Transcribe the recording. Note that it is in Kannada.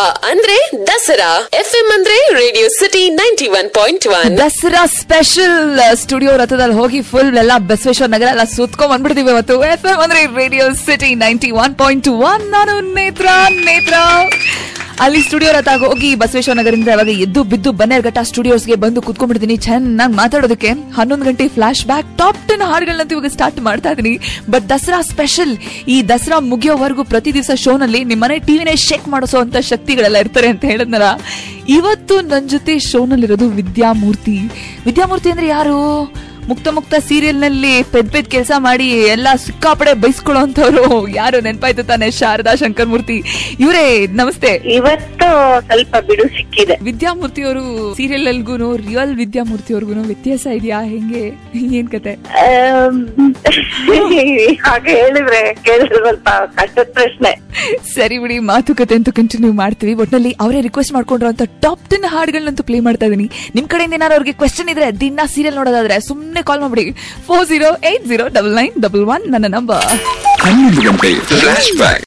ಅಂದ್ರೆ ದಸರಾ ಎಫ್ಎಂ ಅಂದ್ರೆ radio city ninety one point one Dasara special studio ರಥದಲ್ಲಿ ಹೋಗಿ ಫುಲ್ ಎಲ್ಲ ಬಸವೇಶ್ವರ ನಗರ ಎಲ್ಲ ಸುತ್ಕೊಂಡ್ ಬಂದ್ಬಿಡ್ತೀವಿ ಇವತ್ತು ಎಫ್ ಎಂ ಅಂದ್ರೆ radio city ninety one point one ನಾನು ನೇತ್ರ ನೇತ್ರ ಅಲ್ಲಿ ಸ್ಟುಡಿಯೋ ರಥ ಹೋಗಿ ಬಸವೇಶ್ವರ ನಗರದಿಂದ ಇವಾಗ ಎದ್ದು ಬಿದ್ದು ಬನ್ನೇರ್ಘಟ್ಟ ಸ್ಟುಡಿಯೋಸ್ಗೆ ಬಂದು ಕುತ್ಕೊಂಡ್ಬಿಡ್ತೀನಿ ಚೆನ್ನಾಗಿ ಮಾತಾಡೋದಕ್ಕೆ ಹನ್ನೊಂದು ಗಂಟೆ ಫ್ಲಾಶ್ ಬ್ಯಾಕ್ ಟಾಪ್ ಟೆನ್ ಹಾಡುಗಳನ್ನಂತೂ ಇವಾಗ ಸ್ಟಾರ್ಟ್ ಮಾಡ್ತಾ ಇದೀನಿ ಬಟ್ ದಸರಾ ಸ್ಪೆಷಲ್ ಈ ದಸರಾ ಮುಗಿಯೋವರೆಗೂ ಪ್ರತಿ ದಿವಸ ಶೋನಲ್ಲಿ ನಿಮ್ಮನೆ ಟಿವಿನೇ ಶೇಕ್ ಮಾಡಿಸೋ ಅಂತ ಶಕ್ತಿಗಳೆಲ್ಲ ಇರ್ತಾರೆ ಅಂತ ಹೇಳಿದ್ನಲ್ಲ ಇವತ್ತು ನನ್ನ ಜೊತೆ ಶೋನಲ್ಲಿರೋದು ವಿದ್ಯಾಮೂರ್ತಿ ವಿದ್ಯಾಮೂರ್ತಿ ಅಂದ್ರೆ ಯಾರು ಮುಕ್ತ ಮುಕ್ತ ಸೀರಿಯಲ್ ನಲ್ಲಿ ಪೆದ್ ಪೆದ್ ಕೆಲಸ ಮಾಡಿ ಎಲ್ಲ ಸಿಕ್ಕಾಪಡೆ ಬೈಸ್ಕೊಳ್ಳೋಂಥವ್ರು ಯಾರು ನೆನ್ಪಾಯ್ತು ತಾನೆ ಶಾರದಾ ಶಂಕರ್ ಮೂರ್ತಿ ಇವರೇ ನಮಸ್ತೆ ಇವತ್ತು ಸ್ವಲ್ಪ ಬಿಡು ಸಿಕ್ಕಿದೆ ವಿದ್ಯಾಮೂರ್ತಿ ಅವರು ಸೀರಿಯಲ್ ಅಲ್ಗೂನು ರಿಯಲ್ ವಿದ್ಯಾಮೂರ್ತಿ ಅವ್ರಿಗೂ ವ್ಯತ್ಯಾಸ ಇದೆಯಾ ಹೆಂಗೆ ಏನ್ ಕತೆ ಆಮ್, ಹಾಗೆ ಹೇಳಿದ್ರೆ ಕೇಳಿದ್ರೆ ಸ್ವಲ್ಪ ಕಷ್ಟದ ಪ್ರಶ್ನೆ ಸರಿ ಬಿಡಿ ಮಾತುಕತೆ ಅಂತೂ ಕಂಟಿನ್ಯೂ ಮಾಡ್ತೀವಿ ಒಟ್ನಲ್ಲಿ ಅವರೇ ರಿಕ್ವೆಸ್ಟ್ ಮಾಡ್ಕೊಂಡಿರೋ ಟಾಪ್ ಟೆನ್ ಹಾಡುಗಳನ್ನಂತೂ ಪ್ಲೇ ಮಾಡ್ತಾ ಇದೀನಿ ನಿಮ್ ಕಡೆಯಿಂದ ಏನಾದ್ರು ಅವ್ರಿಗೆ ಕ್ವೆಶನ್ ಇದ್ರೆ ದಿನ ಸೀರಿಯಲ್ ನೋಡೋದಾದ್ರೆ ಸುಮ್ಮನೆ ಕಾಲ್ ಮಾಡ್ಬಿಡಿ four zero eight zero double nine double one ನನ್ನ ನಂಬರ್ ಹನ್ನೊಂದು ಗಂಟೆ ಫ್ಲಾಶ್ ಬ್ಯಾಕ್